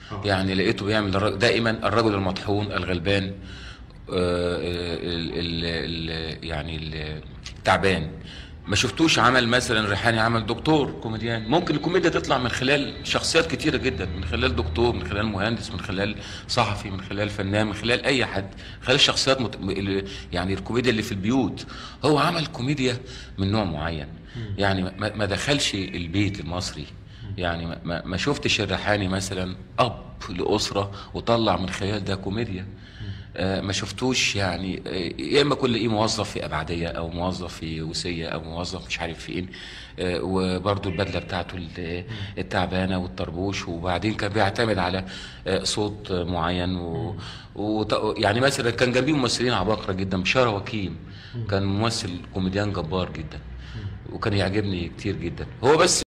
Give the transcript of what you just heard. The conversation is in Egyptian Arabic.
يعني لقيته بيعمل الر- دائما الرجل المطحون الغلبان آه، ال ال ال يعني ال- التعبان ما شفتوش عمل مثلا ريحاني عمل دكتور كوميديان ممكن الكوميديا تطلع من خلال شخصيات كتيرة جدا من خلال دكتور من خلال مهندس من خلال صحفي من خلال فنان من خلال اي حد من خلال شخصيات مت... ال- يعني الكوميديا اللي في البيوت هو عمل كوميديا من نوع معين يعني ما, ما دخلش البيت المصري يعني ما- ما, ما شفتش الريحاني مثلا اب لاسره وطلع من خلال ده كوميديا آه، ما شفتوش يعني آه، يا اما كل ايه موظف في ابعديه او موظف في وسيه او موظف مش عارف فين آه، وبرضه البدله بتاعته ال- التعبانه والطربوش وبعدين كان بيعتمد على آه، صوت آه، معين و... و... يعني مثلا كان جنبيه ممثلين عباقره جدا بشاره وكيم كان ممثل كوميديان جبار جدا وكان يعجبني كتير جدا هو بس